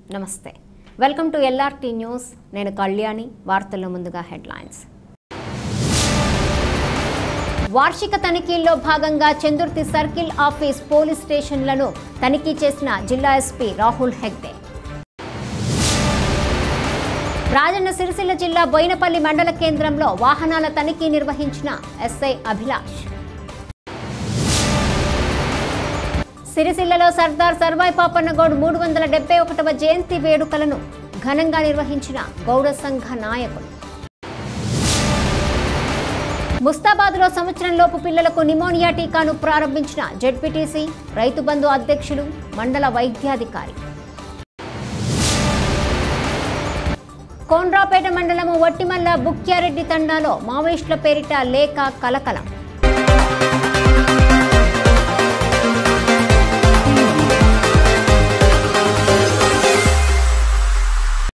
నమస్తే welcome to LRT news నేను కళ్యాణి వార్తల్లో ముందుగా హెడ్లైన్స్ వార్షిక తనిఖీల్లో భాగంగా చందుర్తి సర్కిల్ ఆఫీస్ పోలీస్ స్టేషన్లను తనిఖీ చేసిన జిల్లా ఎస్పీ రాహుల్ హెగ్డే రాజన్న సిరిసిల్ల జిల్లా బోయినపల్లి మండల కేంద్రంలో వాహనాల తనిఖీ నిర్వహించిన ఎస్ఐ అభిలాష్ సిరిసిల్లలో సర్దార్ సర్వాయి పాపన్నగౌడ్ మూడు వందల డెబ్బై ఒకటవ జయంతి వేడుకలను ఘనంగా నిర్వహించిన గౌడ సంఘ నాయకులు ముస్తాబాద్లో సంవత్సరంలోపు పిల్లలకు నిమోనియా టీకాను ప్రారంభించిన జెడ్పీటీసీ రైతు బంధు అధ్యక్షులు మండల వైద్యాధికారి కోన్రాపేట మండలము వట్టిమల్ల బుక్యారెడ్డి తండాలో మావోయిస్టుల పేరిట లేఖ కలకలం